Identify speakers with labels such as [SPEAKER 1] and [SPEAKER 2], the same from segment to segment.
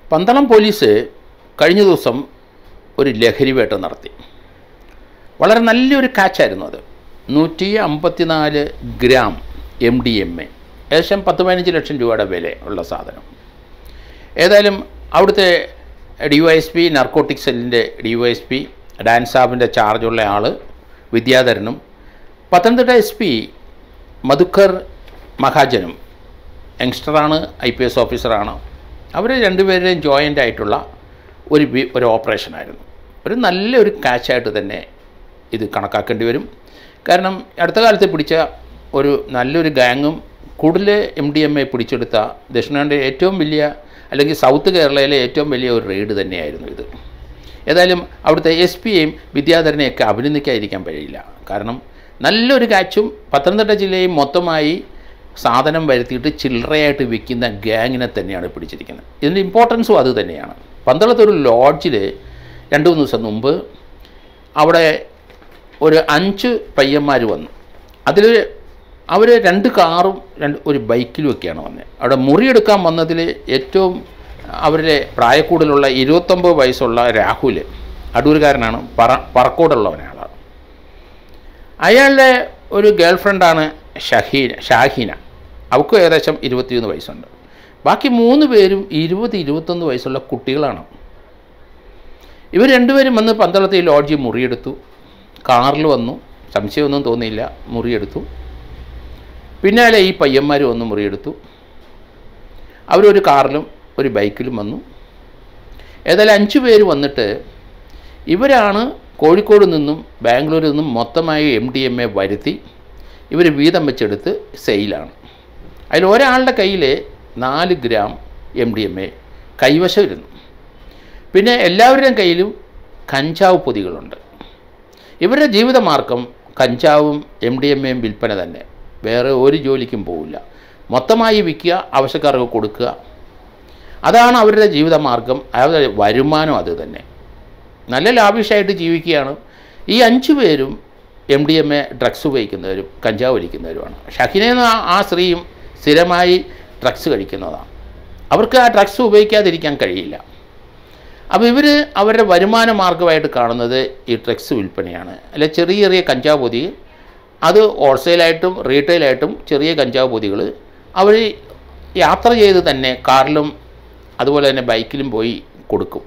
[SPEAKER 1] Pandalam police കഴിഞ്ഞ ദിവസം ഒരു ലഹരി വേട്ട നടത്തി വളരെ നല്ലൊരു കാച്ചായിരുന്നു അത് നൂറ്റി അമ്പത്തിനാല് gram M D M A ഏകദേശം പത്ത് പതിനഞ്ച് ലക്ഷം രൂപയുടെ വില ഉള്ള സാധനം ഏതായാലും അവിടുത്തെ D Y S P narcotic സെല്ലിൻ്റെ ഡി വൈ എസ് പി ഡാൻസാബിൻ്റെ ചാർജുള്ള ആൾ വിദ്യാധരനും പത്തനംതിട്ട എസ് പി മധുക്കർ മഹാജനും യങ്സ്റ്ററാണ് ഐ പി എസ് ഓഫീസറാണ് അവർ രണ്ടുപേരുടെയും ജോയിൻ്റ് ആയിട്ടുള്ള ഒരു വി- ഒരു ഓപ്പറേഷനായിരുന്നു ഒരു നല്ലൊരു കാച്ചായിട്ട് തന്നെ ഇത് കണക്കാക്കേണ്ടി വരും കാരണം അടുത്ത കാലത്ത് പിടിച്ച ഒരു നല്ലൊരു ഗാങ്ങും കൂടുതൽ എം ഡി എം എ പിടിച്ചെടുത്ത ദക്ഷിണേന്ത്യയിലെ ഏറ്റവും വലിയ അല്ലെങ്കിൽ സൗത്ത് കേരളയിലെ ഏറ്റവും വലിയ ഒരു റെയ്ഡ് തന്നെയായിരുന്നു ഇത് ഏതായാലും അവിടുത്തെ എസ് പിയെയും വിദ്യാധരനെയൊക്കെ അഭിനന്ദിക്കാതിരിക്കാൻ കഴിയില്ല കാരണം നല്ലൊരു കാച്ചും പത്തനംതിട്ട ജില്ലയും മൊത്തമായി സാധനം വരുത്തിയിട്ട് ചില്ലറയായിട്ട് വിൽക്കുന്ന ഗ്യാങ്ങിനെ തന്നെയാണ് പിടിച്ചിരിക്കുന്നത് ഇതിൻ്റെ ഇമ്പോർട്ടൻസും അത് തന്നെയാണ് പന്തളത്തൊരു ലോഡ്ജിൽ രണ്ട് മൂന്ന് ദിവസം മുമ്പ് അവിടെ ഒരു അഞ്ച് പയ്യന്മാർ വന്നു അതിൽ അവർ രണ്ട് കാറും രണ്ട് ഒരു ബൈക്കിലും ഒക്കെയാണ് വന്നത് അവിടെ മുറിയെടുക്കാൻ വന്നതിൽ ഏറ്റവും അവരിലെ പ്രായക്കൂടുതലുള്ള ഇരുപത്തൊമ്പത് വയസ്സുള്ള രാഹുൽ അടൂരുകാരനാണ് പറ പറക്കോടുള്ള ഒരാളാണ് അയാളുടെ ഒരു ഗേൾ ഫ്രണ്ടാണ് ഷഹീന ഷാഹീന അവൾക്കും ഏകദേശം ഇരുപത്തിയൊന്ന് വയസ്സുണ്ട് ബാക്കി മൂന്ന് പേരും ഇരുപത് ഇരുപത്തൊന്ന് വയസ്സുള്ള കുട്ടികളാണ് ഇവർ രണ്ടുപേരും വന്ന് പന്തളത്ത് ഈ ലോഡ്ജിൽ മുറിയെടുത്തു കാറിൽ വന്നു സംശയമൊന്നും തോന്നിയില്ല മുറിയെടുത്തു പിന്നാലെ ഈ പയ്യന്മാർ വന്ന് മുറിയെടുത്തു അവരൊരു കാറിലും ഒരു ബൈക്കിലും വന്നു ഏതായാലും അഞ്ച് പേര് വന്നിട്ട് ഇവരാണ് കോഴിക്കോട് നിന്നും ബാംഗ്ലൂരിൽ നിന്നും മൊത്തമായി എം ഡി എം എ വരുത്തി ഇവർ വീതം വെച്ചെടുത്ത് സെയിലാണ് അതിൽ ഒരാളുടെ കയ്യിൽ നാല് gram M D M A കൈവശം ഇരുന്നു പിന്നെ എല്ലാവരുടെയും കയ്യിലും കഞ്ചാവ് പൊതികളുണ്ട് ഇവരുടെ ജീവിതമാർഗം കഞ്ചാവും എം ഡി എം എയും വിൽപ്പന തന്നെ വേറെ ഒരു ജോലിക്കും പോവില്ല മൊത്തമായി വിൽക്കുക ആവശ്യക്കാർക്ക് കൊടുക്കുക അതാണ് അവരുടെ ജീവിതമാർഗം അവരുടെ വരുമാനം അത് തന്നെ നല്ല ലാവിഷായിട്ട് ജീവിക്കുകയാണ് ഈ അഞ്ചു പേരും M D M A drugs ഉപയോഗിക്കുന്നവരും കഞ്ചാവ് വലിക്കുന്നവരുമാണ് ഷഹിന എന്ന ആ- ആ സ്ത്രീയും സ്ഥിരമായി ഡ്രഗ്സ് കഴിക്കുന്നതാണ് അവർക്ക് ആ ഡ്രഗ്സ് ഉപയോഗിക്കാതിരിക്കാൻ കഴിയില്ല അപ്പോൾ ഇവർ അവരുടെ വരുമാന മാർഗമായിട്ട് കാണുന്നത് ഈ ഡ്രഗ്സ് വിൽപ്പനയാണ് അല്ലെ ചെറിയ ചെറിയ കഞ്ചാവ് പൊതി അത് ഹോൾസെയിലായിട്ടും റീറ്റെയിലായിട്ടും ചെറിയ കഞ്ചാവ് പൊതികൾ അവർ യാത്ര ചെയ്ത് തന്നെ കാറിലും അതുപോലെ തന്നെ ബൈക്കിലും പോയി കൊടുക്കും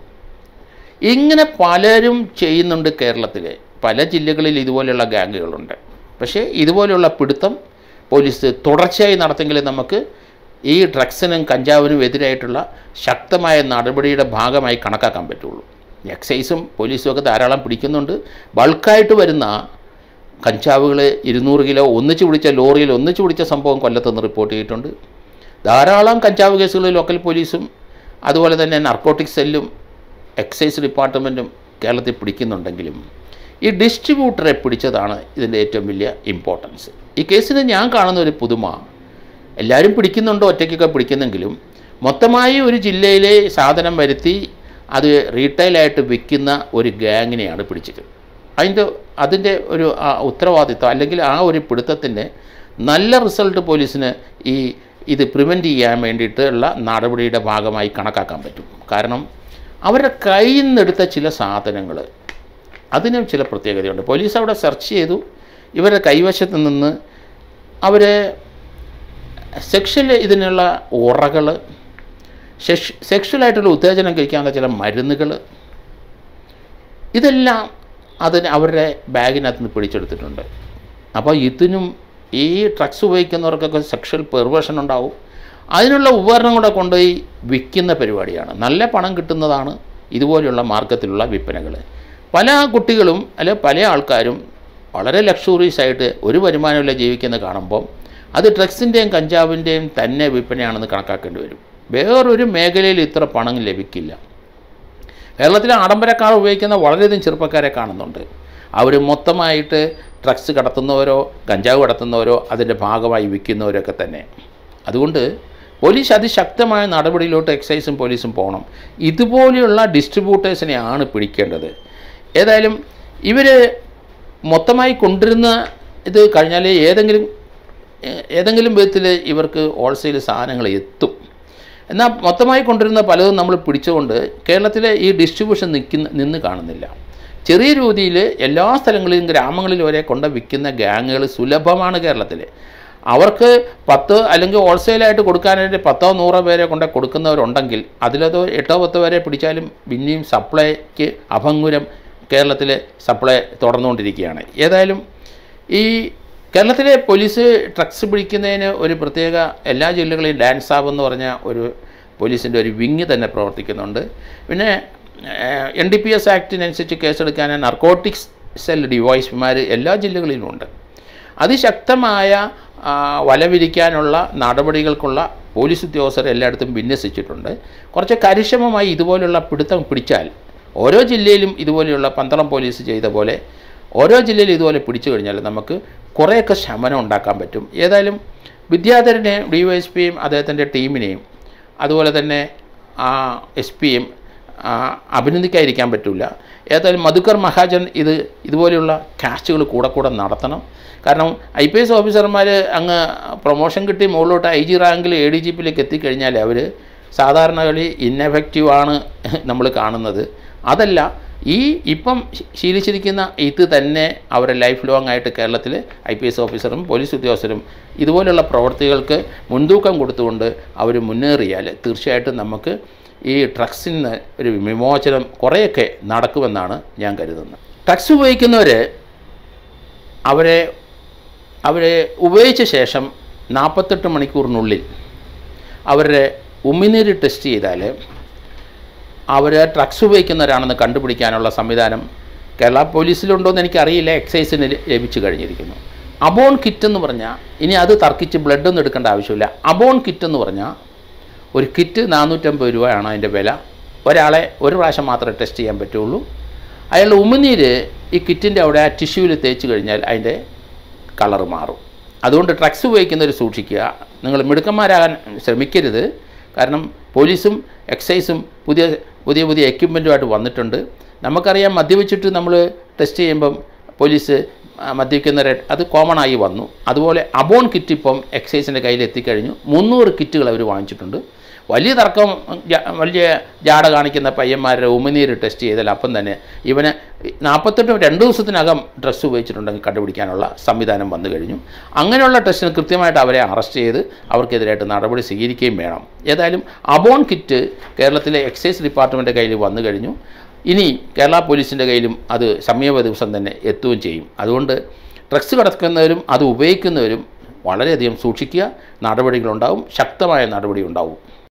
[SPEAKER 1] ഇങ്ങനെ പലരും ചെയ്യുന്നുണ്ട് കേരളത്തിൽ പല ജില്ലകളിൽ ഇതുപോലെയുള്ള ഗാങ്ങുകളുണ്ട് പക്ഷേ ഇതുപോലെയുള്ള പിടുത്തം പോലീസ് തുടർച്ചയായി നടത്തെങ്കിൽ നമുക്ക് ഈ ഡ്രഗ്സിനും കഞ്ചാവിനും എതിരായിട്ടുള്ള ശക്തമായ നടപടിയുടെ ഭാഗമായി കണക്കാക്കാൻ പറ്റുള്ളൂ എക്സൈസും പോലീസും ഒക്കെ ധാരാളം പിടിക്കുന്നുണ്ട് ബൾക്കായിട്ട് വരുന്ന കഞ്ചാവുകൾ ഇരുന്നൂറ് കിലോ ഒന്നിച്ച് പിടിച്ച ലോറിയിൽ ഒന്നിച്ച് പിടിച്ച സംഭവം കൊല്ലത്തുനിന്ന് റിപ്പോർട്ട് ചെയ്തിട്ടുണ്ട് ധാരാളം കഞ്ചാവ് കേസുകൾ ലോക്കൽ പോലീസും അതുപോലെ തന്നെ നർക്കോട്ടിക് സെല്ലും എക്സൈസ് ഡിപ്പാർട്ട്മെൻറ്റും കേരളത്തിൽ പിടിക്കുന്നുണ്ടെങ്കിലും ഈ ഡിസ്ട്രിബ്യൂട്ടറെ പിടിച്ചതാണ് ഇതിൻ്റെ ഏറ്റവും വലിയ ഇമ്പോർട്ടൻസ് ഈ കേസിന് ഞാൻ കാണുന്ന ഒരു പുതുമ എല്ലാവരും പിടിക്കുന്നുണ്ടോ ഒറ്റയ്ക്കൊക്കെ പിടിക്കുന്നെങ്കിലും മൊത്തമായി ഒരു ജില്ലയിലെ സാധനം വരുത്തി അത് റീറ്റെയിലായിട്ട് വിൽക്കുന്ന ഒരു ഗാങ്ങിനെയാണ് പിടിച്ചത് അതിൻ്റെ അതിൻ്റെ ഒരു ആ, ഉത്തരവാദിത്വം അല്ലെങ്കിൽ ആ ഒരു പിടുത്തത്തിൻ്റെ നല്ല റിസൾട്ട് പോലീസിന് ഈ ഇത് പ്രിവെൻറ്റ് ചെയ്യാൻ വേണ്ടിയിട്ടുള്ള നടപടിയുടെ ഭാഗമായി കണക്കാക്കാൻ പറ്റും കാരണം അവരുടെ കയ്യിൽ നിന്നെടുത്ത ചില സാധനങ്ങൾ അതിനും ചില പ്രത്യേകതയുണ്ട് പോലീസ് അവിടെ സെർച്ച് ചെയ്തു ഇവരുടെ കൈവശത്ത് നിന്ന് അവർ സെക്ഷൽ ഇതിനുള്ള ഉറകൾ സെക്ഷ സെക്ഷലായിട്ടുള്ള ഉത്തേജനം കഴിക്കാനുള്ള ചില മരുന്നുകൾ ഇതെല്ലാം അതിന് അവരുടെ ബാഗിനകത്ത് നിന്ന് പിടിച്ചെടുത്തിട്ടുണ്ട് അപ്പോൾ ഇതിനും ഈ ഡ്രഗ്സ് ഉപയോഗിക്കുന്നവർക്കൊക്കെ സെക്ഷൽ പെർവേഷൻ ഉണ്ടാവും അതിനുള്ള ഉപകരണം കൂടെ കൊണ്ടുപോയി വിൽക്കുന്ന പരിപാടിയാണ് നല്ല പണം കിട്ടുന്നതാണ് ഇതുപോലെയുള്ള മാർഗത്തിലുള്ള വിൽപ്പനകൾ പല കുട്ടികളും അല്ലെ പല ആൾക്കാരും വളരെ ലക്ഷറീസ് ആയിട്ട് ഒരു വരുമാനമില്ല ജീവിക്കുന്ന കാണുമ്പം അത് ഡ്രഗ്സിൻ്റെയും കഞ്ചാവിൻ്റെയും തന്നെ വിൽപ്പനയാണെന്ന് കണക്കാക്കേണ്ടി വരും വേറൊരു മേഖലയിൽ ഇത്ര പണം ലഭിക്കില്ല കേരളത്തിലെ ആഡംബരക്കാർ ഉപയോഗിക്കുന്ന വളരെയധികം ചെറുപ്പക്കാരെ കാണുന്നുണ്ട് അവർ മൊത്തമായിട്ട് ഡ്രഗ്സ് കടത്തുന്നവരോ കഞ്ചാവ് കടത്തുന്നവരോ അതിൻ്റെ ഭാഗമായി വിൽക്കുന്നവരൊക്കെ തന്നെ അതുകൊണ്ട് പോലീസ് അതിശക്തമായ നടപടിയിലോട്ട് എക്സൈസും പോലീസും പോകണം ഇതുപോലെയുള്ള ഡിസ്ട്രിബ്യൂട്ടേഴ്സിനെയാണ് പിടിക്കേണ്ടത് ഏതായാലും ഇവർ മൊത്തമായി കൊണ്ടുവരുന്ന ഇത് കഴിഞ്ഞാൽ ഏതെങ്കിലും ഏ- ഏതെങ്കിലും വിധത്തിൽ ഇവർക്ക് ഹോൾസെയിൽ സാധനങ്ങൾ എത്തും എന്നാൽ മൊത്തമായി കൊണ്ടുവരുന്ന പലതും നമ്മൾ പിടിച്ചുകൊണ്ട് കേരളത്തിലെ ഈ ഡിസ്ട്രിബ്യൂഷൻ നിൽക്കുന്ന നിന്ന് കാണുന്നില്ല ചെറിയ രീതിയിൽ എല്ലാ സ്ഥലങ്ങളിലും ഗ്രാമങ്ങളിലും വരെ കൊണ്ട് വിൽക്കുന്ന ഗ്യാങ്ങുകൾ സുലഭമാണ് കേരളത്തിൽ അവർക്ക് പത്ത് അല്ലെങ്കിൽ ഹോൾസെയിലായിട്ട് കൊടുക്കാനായിട്ട് പത്തോ നൂറോ പേരെ കൊണ്ട് കൊടുക്കുന്നവരുണ്ടെങ്കിൽ അതിലത് എട്ടോ പത്തോ പേരെ പിടിച്ചാലും പിന്നെയും സപ്ലൈക്ക് അഭംഗുരം കേരളത്തിൽ സപ്ലൈ തുടർന്നുകൊണ്ടിരിക്കുകയാണ് ഏതായാലും ഈ കേരളത്തിലെ പോലീസ് ഡ്രഗ്സ് പിടിക്കുന്നതിന് ഒരു പ്രത്യേക എല്ലാ ജില്ലകളിലും ഡാൻസ് ആബ് എന്ന് പറഞ്ഞ ഒരു പോലീസിൻ്റെ ഒരു വിങ് തന്നെ പ്രവർത്തിക്കുന്നുണ്ട് പിന്നെ എൻ ഡി പി എസ് ആക്ടിനനുസരിച്ച് കേസെടുക്കാൻ നർക്കോട്ടിക്സ് സെൽ ഡിവൈസ്മാർ എല്ലാ ജില്ലകളിലും ഉണ്ട് അതിശക്തമായ ആ, വലവിരിക്കാനുള്ള നടപടികൾക്കുള്ള പോലീസ് ഉദ്യോഗസ്ഥർ എല്ലായിടത്തും വിന്യസിച്ചിട്ടുണ്ട് കുറച്ച് കാര്യക്ഷമമായി ഇതുപോലുള്ള പിടുത്തം പിടിച്ചാൽ ഓരോ ജില്ലയിലും ഇതുപോലെയുള്ള പന്തളം പോലീസ് ചെയ്ത പോലെ ഓരോ ജില്ലയിലും ഇതുപോലെ പിടിച്ചു കഴിഞ്ഞാൽ നമുക്ക് കുറേയൊക്കെ ശമനം ഉണ്ടാക്കാൻ പറ്റും ഏതായാലും വിദ്യാധരനെയും ഡി വൈ എസ് പിയും അദ്ദേഹത്തിൻ്റെ ടീമിനെയും അതുപോലെ തന്നെ ആ എസ് പിയും അഭിനന്ദിക്കാതിരിക്കാൻ പറ്റില്ല ഏതായാലും മധുക്കർ മഹാജൻ ഇത് ഇതുപോലെയുള്ള കാസ്റ്റുകൾ കൂടെ കൂടെ നടത്തണം കാരണം ഐ പി എസ് ഓഫീസർമാർ അങ്ങ് പ്രൊമോഷൻ കിട്ടി മുകളിലോട്ട് ഐ ജി റാങ്കിൽ എ ഡി ജി പിയിലേക്ക് എത്തിക്കഴിഞ്ഞാൽ അവർ സാധാരണ കളി ഇന്നെഫക്റ്റീവാണ് നമ്മൾ കാണുന്നത് അതല്ല ഈ ഇപ്പം ശീ- ശീലിച്ചിരിക്കുന്ന ഇത് തന്നെ അവരെ ലൈഫ് ലോങ് ആയിട്ട് കേരളത്തിൽ ഐ പി എസ് ഓഫീസറും പോലീസ് ഉദ്യോഗസ്ഥരും ഇതുപോലുള്ള പ്രവർത്തികൾക്ക് മുൻതൂക്കം കൊടുത്തുകൊണ്ട് അവർ മുന്നേറിയാൽ തീർച്ചയായിട്ടും നമുക്ക് ഈ ഡ്രഗ്സിൽ നിന്ന് ഒരു വിമോചനം കുറേയൊക്കെ നടക്കുമെന്നാണ് ഞാൻ കരുതുന്നത് ഡ്രഗ്സ് ഉപയോഗിക്കുന്നവർ അവരെ അവരെ ഉപയോഗിച്ച ശേഷം നാൽപ്പത്തെട്ട് മണിക്കൂറിനുള്ളിൽ അവരുടെ ഉമിനീര് ടെസ്റ്റ് ചെയ്താൽ അവർ ഡ്രഗ്സ് ഉപയോഗിക്കുന്നവരാണെന്ന് കണ്ടുപിടിക്കാനുള്ള സംവിധാനം കേരള പോലീസിലുണ്ടോ എന്ന് എനിക്കറിയില്ല എക്സൈസിന് ലഭിച്ചു കഴിഞ്ഞിരിക്കുന്നു അബോൺ കിറ്റ് എന്ന് പറഞ്ഞാൽ ഇനി അത് തർക്കിച്ച് ബ്ലഡ് ഒന്നും എടുക്കേണ്ട ആവശ്യമില്ല അബോൺ കിറ്റ് എന്ന് പറഞ്ഞാൽ ഒരു കിറ്റ് നാനൂറ്റമ്പത് രൂപയാണ് അതിൻ്റെ വില ഒരാളെ ഒരു പ്രാവശ്യം മാത്രമേ ടെസ്റ്റ് ചെയ്യാൻ പറ്റുള്ളൂ അയാളുടെ ഉമിനീര് ഈ കിറ്റിൻ്റെ അവിടെ ആ ടിഷ്യൂവിൽ തേച്ച് കഴിഞ്ഞാൽ അതിൻ്റെ കളർ മാറും അതുകൊണ്ട് ഡ്രഗ്സ് ഉപയോഗിക്കുന്നവർ സൂക്ഷിക്കുക നിങ്ങൾ മിടുക്കന്മാരാകാൻ ശ്രമിക്കരുത് കാരണം പോലീസും എക്സൈസും പുതിയ പുതിയ പുതിയ എക്യുപ്മെൻറ്റുമായിട്ട് വന്നിട്ടുണ്ട് നമുക്കറിയാം മദ്യപിച്ചിട്ട് നമ്മൾ ടെസ്റ്റ് ചെയ്യുമ്പം പോലീസ് ആ, മദ്യപിക്കുന്നവരെ അത് കോമൺ ആയി വന്നു അതുപോലെ അബോൺ കിറ്റ് ഇപ്പം എക്സൈസിൻ്റെ കയ്യിൽ എത്തിക്കഴിഞ്ഞു മുന്നൂറ് കിറ്റുകൾ അവർ വാങ്ങിച്ചിട്ടുണ്ട് വലിയ തർക്കം ജ- വലിയ ജാട കാണിക്കുന്ന പയ്യന്മാരുടെ ഉമിനീര് ടെസ്റ്റ് ചെയ്താൽ അപ്പം തന്നെ ഇവന് നാൽപ്പത്തെട്ട് രണ്ട് ദിവസത്തിനകം ഡ്രസ്സ് ഉപയോഗിച്ചിട്ടുണ്ടെങ്കിൽ കണ്ടുപിടിക്കാനുള്ള സംവിധാനം വന്നു കഴിഞ്ഞു അങ്ങനെയുള്ള ടെസ്റ്റിന് കൃത്യമായിട്ട് അവരെ അറസ്റ്റ് ചെയ്ത് അവർക്കെതിരായിട്ട് നടപടി സ്വീകരിക്കുകയും വേണം ഏതായാലും അബോൺ കിറ്റ് കേരളത്തിലെ എക്സൈസ് ഡിപ്പാർട്ട്മെൻറ്റ് കയ്യിൽ വന്നു കഴിഞ്ഞു ഇനി കേരള പോലീസിൻ്റെ കയ്യിലും അത് സമീപ ദിവസം തന്നെ എത്തുകയും ചെയ്യും അതുകൊണ്ട് ഡ്രഗ്സ് കടക്കുന്നവരും അത് ഉപയോഗിക്കുന്നവരും വളരെയധികം സൂക്ഷിക്കുക നടപടികളുണ്ടാവും ശക്തമായ നടപടി ഉണ്ടാവും